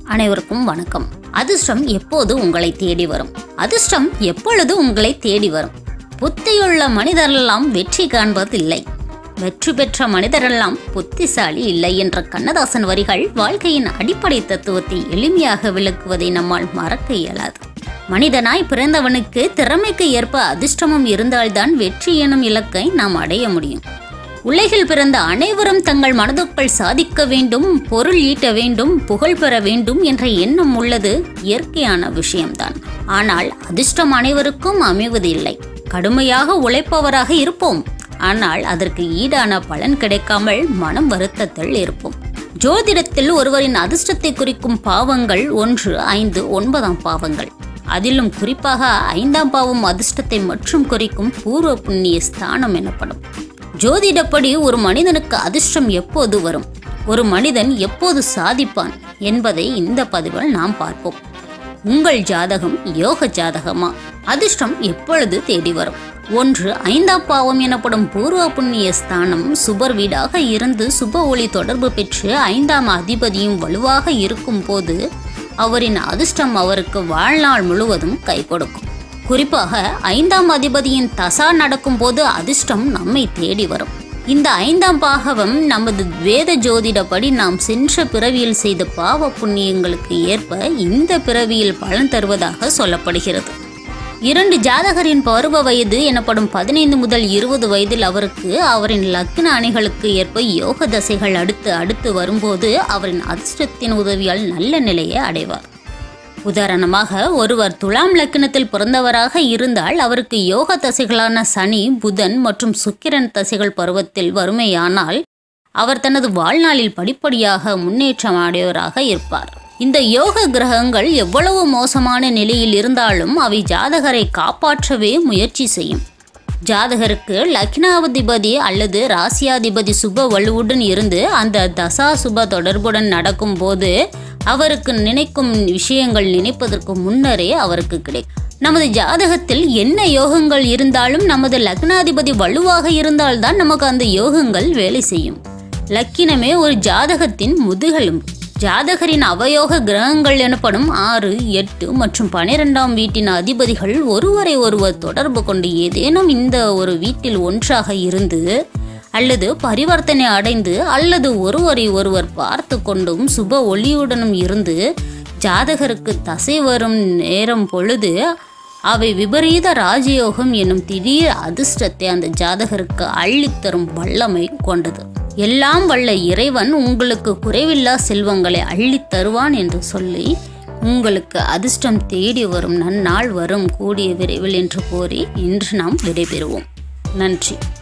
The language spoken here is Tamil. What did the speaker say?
அனைவருக்கும் வணக்கம் அதிர்ஷ்டம் எப்போது உங்களை தேடி வரும் அதிர்ஷ்டம் எப்பொழுது உங்களை தேடி வரும் புத்தியுள்ள மனிதரெல்லாம் வெற்றி காண்பதில்லை வெற்றி பெற்ற மனிதரெல்லாம் புத்திசாலி இல்லை என்ற கண்ணதாசன் வரிகள் வாழ்க்கையின் அடிப்படை தத்துவத்தை எளிமையாக விளக்குவதை நம்மால் மறக்க இயலாது மனிதனாய் பிறந்தவனுக்கு திறமைக்கு ஏற்ப அதிர்ஷ்டமும் இருந்தால்தான் வெற்றி எனும் இலக்கை நாம் அடைய முடியும் உலகில் பிறந்த அனைவரும் தங்கள் மனதுக்குள் சாதிக்க வேண்டும் பொருள் ஈட்ட வேண்டும் புகழ் பெற வேண்டும் என்ற எண்ணம் உள்ளது இயற்கையான விஷயம்தான் ஆனால் அதிர்ஷ்டம் அனைவருக்கும் அமைவதில்லை கடுமையாக உழைப்பவராக இருப்போம் ஆனால் அதற்கு ஈடான பலன் கிடைக்காமல் மனம் வருத்தத்தில் இருப்போம் ஜோதிடத்தில் ஒருவரின் அதிர்ஷ்டத்தை குறிக்கும் பாவங்கள் ஒன்று ஐந்து ஒன்பதாம் பாவங்கள் அதிலும் குறிப்பாக ஐந்தாம் பாவம் அதிர்ஷ்டத்தை மற்றும் குறிக்கும் பூர்வ புண்ணிய ஸ்தானம் எனப்படும் ஜோதிடப்படி ஒரு மனிதனுக்கு அதிர்ஷ்டம் எப்போது வரும் ஒரு மனிதன் எப்போது சாதிப்பான் என்பதை இந்த பதிவில் நாம் பார்ப்போம் உங்கள் ஜாதகம் யோக ஜாதகமா அதிர்ஷ்டம் எப்பொழுது தேடி வரும் ஒன்று ஐந்தாம் பாவம் எனப்படும் பூர்வ புண்ணிய ஸ்தானம் சுபர் வீடாக இருந்து சுப ஒளி தொடர்பு பெற்று ஐந்தாம் அதிபதியும் வலுவாக இருக்கும் போது அவரின் அதிர்ஷ்டம் அவருக்கு வாழ்நாள் முழுவதும் கை கொடுக்கும் குறிப்பாக ஐந்தாம் அதிபதியின் தசா நடக்கும்போது அதிர்ஷ்டம் நம்மை தேடி வரும் இந்த ஐந்தாம் பாகவம் நமது வேத ஜோதிடப்படி நாம் சென்ற பிறவியில் செய்த பாவ புண்ணியங்களுக்கு ஏற்ப இந்த பிறவியில் பலன் தருவதாக சொல்லப்படுகிறது இரண்டு ஜாதகரின் பருவ வயது எனப்படும் பதினைந்து முதல் இருபது வயதில் அவருக்கு அவரின் லக்ன அணிகளுக்கு ஏற்ப யோக தசைகள் அடுத்து அடுத்து வரும்போது அவரின் அதிர்ஷ்டத்தின் உதவியால் நல்ல நிலையை அடைவார் உதாரணமாக ஒருவர் துலாம் லக்னத்தில் பிறந்தவராக இருந்தால் அவருக்கு யோக தசைகளான சனி புதன் மற்றும் சுக்கிரன் தசைகள் பருவத்தில் வறுமையானால் அவர் தனது வாழ்நாளில் படிப்படியாக முன்னேற்றம் அடையவராக இருப்பார் இந்த யோக கிரகங்கள் எவ்வளவு மோசமான நிலையில் இருந்தாலும் அவை ஜாதகரை காப்பாற்றவே முயற்சி செய்யும் ஜாதகருக்கு லக்னாதிபதி அல்லது ராசியாதிபதி சுப வலுவுடன் இருந்து அந்த தசா சுப தொடர்புடன் நடக்கும்போது அவருக்கு நினைக்கும் விஷயங்கள் நினைப்பதற்கு முன்னரே அவருக்கு கிடைக்கும் நமது ஜாதகத்தில் என்ன யோகங்கள் இருந்தாலும் நமது லக்னாதிபதி வலுவாக இருந்தால்தான் நமக்கு அந்த யோகங்கள் வேலை செய்யும் லக்கினமே ஒரு ஜாதகத்தின் முதுகெலும்பு ஜாதகரின் அவயோக கிரகங்கள் எனப்படும் ஆறு எட்டு மற்றும் பனிரெண்டாம் வீட்டின் அதிபதிகள் ஒருவரை ஒருவர் தொடர்பு கொண்டு ஏதேனும் இந்த ஒரு வீட்டில் ஒன்றாக இருந்து அல்லது பரிவர்த்தனை அடைந்து அல்லது ஒருவரை ஒருவர் பார்த்து கொண்டும் சுப ஒளியுடனும் இருந்து ஜாதகருக்கு தசை வரும் நேரம் பொழுது அவை விபரீத ராஜயோகம் என்னும் திடீர் அதிர்ஷ்டத்தை அந்த ஜாதகருக்கு அள்ளித்தரும் வல்லமை கொண்டது எல்லாம் வல்ல இறைவன் உங்களுக்கு குறைவில்லா செல்வங்களை அள்ளித் தருவான் என்று சொல்லி உங்களுக்கு அதிர்ஷ்டம் தேடி வரும் நன்னாள் வரும் கூடிய விரைவில் என்று கூறி இன்று நாம் விடைபெறுவோம் நன்றி